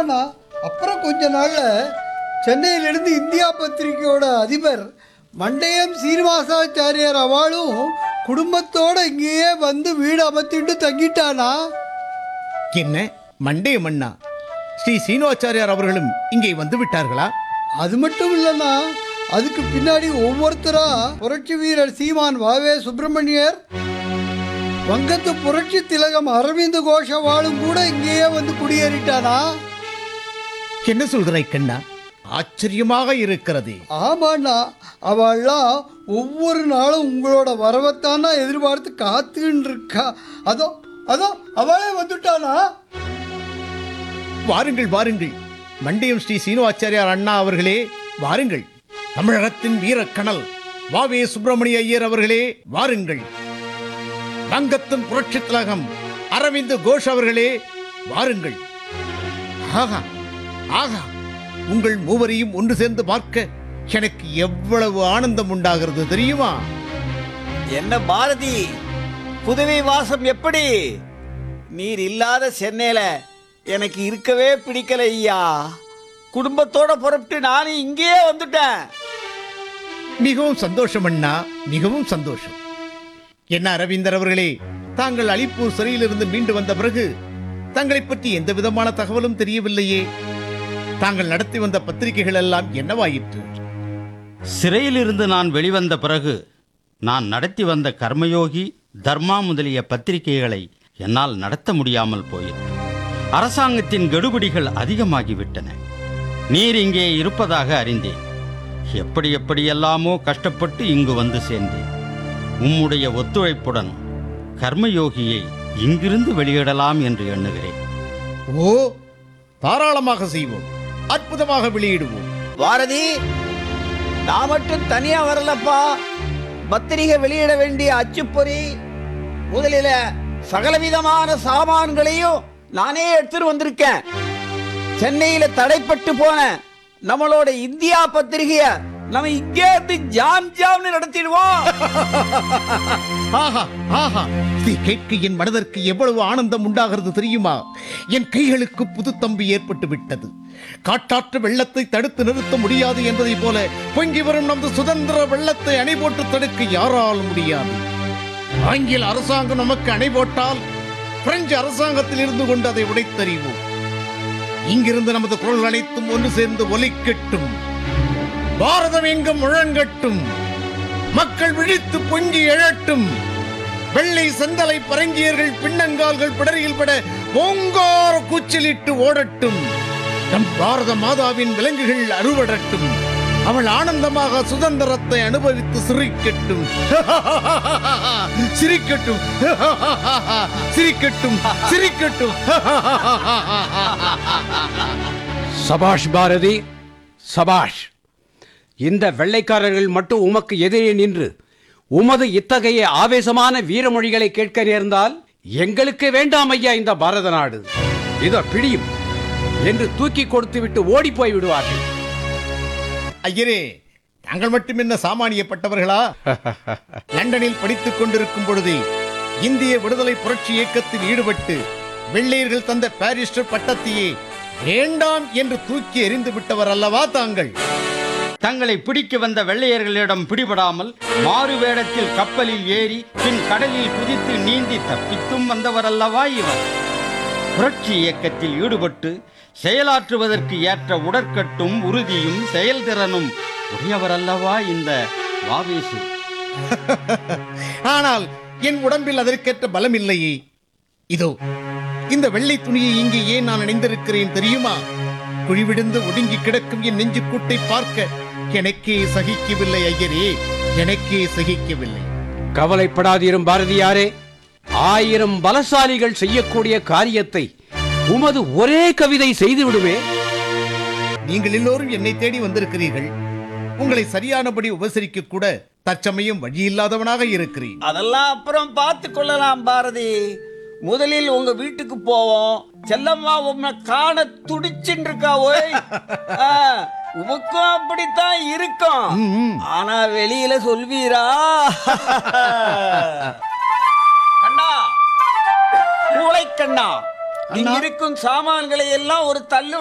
ஆமாண்ணா அப்புறம் கொஞ்ச நாள்ல சென்னையிலிருந்து இந்தியா பத்திரிகையோட அதிபர் மண்டையம் சீனிவாசாச்சாரியார் அவளும் குடும்பத்தோட இங்கேயே வந்து வீடு அமைத்திட்டு தங்கிட்டானா என்ன மண்டே மன்னா ஸ்ரீ சீனிவாச்சாரியார் அவர்களும் இங்கே வந்து விட்டார்களா அது மட்டும் இல்லைண்ணா அதுக்கு பின்னாடி ஒவ்வொருத்தரா புரட்சி வீரர் சீமான் வாவே சுப்பிரமணியர் வங்கத்து புரட்சி திலகம் அரவிந்த் கோஷ வாழும் கூட இங்கேயே வந்து குடியேறிட்டானா என்ன சொல்கிறாய் கண்ணா ஆச்சரியமாக இருக்கிறது ஆமாண்ணா அவள்லாம் ஒவ்வொரு நாளும் உங்களோட வரவைத்தானா எதிர்பார்த்து காத்துக்கின்னு இருக்கா அதோ அதோ அவளே வந்துட்டானா வாருங்கள் வாருங்கள் மண்டியம் ஸ்ரீ சீனிவாச்சாரியார் அண்ணா அவர்களே வாருங்கள் தமிழகத்தின் வீரக்கணல் வாவே சுப்பிரமணிய ஐயர் அவர்களே வாருங்கள் வங்கத்தின் புரட்சி திலகம் அரவிந்த் கோஷ் அவர்களே வாருங்கள் ஆகா ஆகா உங்கள் மூவரையும் ஒன்று சேர்ந்து பார்க்க எனக்கு எவ்வளவு ஆனந்தம் உண்டாகிறது தெரியுமா என்ன பாரதி புதுவை வாசம் எப்படி நீர் இல்லாத சென்னையில எனக்கு இருக்கவே பிடிக்கல ஐயா குடும்பத்தோட புறப்பட்டு நானும் இங்கேயே வந்துட்டேன் மிகவும் சந்தோஷம் அண்ணா மிகவும் சந்தோஷம் என்ன அரவிந்தர் அவர்களே தாங்கள் அலிப்பூர் சிறையிலிருந்து மீண்டு வந்த பிறகு தங்களைப் பற்றி எந்த விதமான தகவலும் தெரியவில்லையே தாங்கள் நடத்தி வந்த பத்திரிகைகள் எல்லாம் என்னவாயிற்று சிறையிலிருந்து நான் வெளிவந்த பிறகு நான் நடத்தி வந்த கர்மயோகி தர்மா முதலிய பத்திரிகைகளை என்னால் நடத்த முடியாமல் போயிற்று அரசாங்கத்தின் கெடுபிடிகள் அதிகமாகிவிட்டன நீர் இங்கே இருப்பதாக அறிந்தேன் எப்படி எப்படியெல்லாமோ கஷ்டப்பட்டு இங்கு வந்து சேர்ந்தேன் உம்முடைய ஒத்துழைப்புடன் கர்மயோகியை இங்கிருந்து வெளியிடலாம் என்று எண்ணுகிறேன் ஓ தாராளமாக செய்வோம் அற்புதமாக வெளியிடுவோம் பாரதி நான் மட்டும் தனியா வரலப்பா பத்திரிகை வெளியிட வேண்டிய அச்சுப்பொறி முதலில சகலவிதமான சாமான்களையும் நானே எடுத்துட்டு வந்திருக்கேன் சென்னையில தடைப்பட்டு போன நம்மளோட இந்தியா பத்திரிகைய நம்ம இங்கே இருந்து ஜாம் ஜாம்னு நடத்திடுவோம் ஆஹா ஆஹா இதை கேட்க என் மனதிற்கு எவ்வளவு ஆனந்தம் உண்டாகிறது தெரியுமா என் கைகளுக்கு புதுத்தம்பி ஏற்பட்டு விட்டது காட்டாற்று வெள்ளத்தை தடுத்து நிறுத்த முடியாது என்பதைப் போல பொங்கி வரும் நமது சுதந்திர வெள்ளத்தை அணை போட்டு தடுக்க யாராலும் முடியாது ஆங்கில அரசாங்கம் நமக்கு அணை போட்டால் பிரெஞ்சு அரசாங்கத்தில் இருந்து கொண்டு அதை உடைத்தறிவோம் இங்கிருந்து நமது குரல் அனைத்தும் ஒன்று சேர்ந்து ஒலிக்கட்டும் பாரதம் எங்கும் முழங்கட்டும் மக்கள் விழித்து பொங்கி எழட்டும் வெள்ளை செந்தலை பரங்கியர்கள் பின்னங்கால்கள் பிடரியில் பட ஓங்கார கூச்சலிட்டு ஓடட்டும் நம் பாரத மாதாவின் விலங்குகள் அறுவடட்டும் அவள் ஆனந்தமாக சுதந்திரத்தை அனுபவித்து சிரிக்கட்டும் சிரிக்கட்டும் சிரிக்கட்டும் சிரிக்கட்டும் சபாஷ் பாரதி சபாஷ் இந்த வெள்ளைக்காரர்கள் மட்டும் உமக்கு எதிரே நின்று உமது இத்தகைய ஆவேசமான வீரமொழிகளை கேட்க நேர்ந்தால் எங்களுக்கு வேண்டாம் ஐயா இந்த பாரத நாடு இதோ பிடியும் என்று தூக்கி கொடுத்து விட்டு ஓடி போய் விடுவார்கள் ஐயரே தாங்கள் மட்டும் என்ன சாமானியப்பட்டவர்களா லண்டனில் படித்துக் கொண்டிருக்கும் பொழுதே இந்திய விடுதலை புரட்சி இயக்கத்தில் ஈடுபட்டு வெள்ளையர்கள் தந்த பாரிஸ்டர் பட்டத்தையே வேண்டாம் என்று தூக்கி எறிந்து விட்டவர் அல்லவா தாங்கள் தங்களை பிடிக்க வந்த வெள்ளையர்களிடம் பிடிபடாமல் மாறு வேடத்தில் கப்பலில் ஏறி பின் கடலில் குதித்து நீந்தி தப்பித்தும் வந்தவரல்லவா இவர் புரட்சி இயக்கத்தில் ஈடுபட்டு செயலாற்றுவதற்கு ஏற்ற உடற்கட்டும் உறுதியும் செயல்திறனும் உடையவரல்லவா இந்த வாவேசு ஆனால் என் உடம்பில் அதற்கேற்ற பலம் இல்லையே இதோ இந்த வெள்ளை துணியை இங்கே ஏன் நான் அணிந்திருக்கிறேன் தெரியுமா குழிவிடுந்து ஒடுங்கி கிடக்கும் என் நெஞ்சுக்கூட்டை பார்க்க எனக்கே சகிக்கவில்லை ஐயரே எனக்கே சகிக்கவில்லை கவலைப்படாதீரும் பாரதியாரே ஆயிரம் பலசாலிகள் செய்யக்கூடிய காரியத்தை உமது ஒரே கவிதை செய்து விடுமே நீங்கள் எல்லோரும் என்னை தேடி வந்திருக்கிறீர்கள் உங்களை சரியானபடி உபசரிக்க கூட தற்சமயம் வழியில்லாதவனாக இருக்கிறேன் அதெல்லாம் அப்புறம் பார்த்து கொள்ளலாம் பாரதி முதலில் உங்க வீட்டுக்கு போவோம் செல்லம்மா உன்னை காண துடிச்சுட்டு இருக்கா ஓய் ஆ, உமக்கும் அப்படித்தான் இருக்கும் ம். ஆனா வெளியில சொல்வீரா கண்ணா மூளை கண்ணா இங்க இருக்கும் சாமான்களை எல்லாம் ஒரு தள்ளு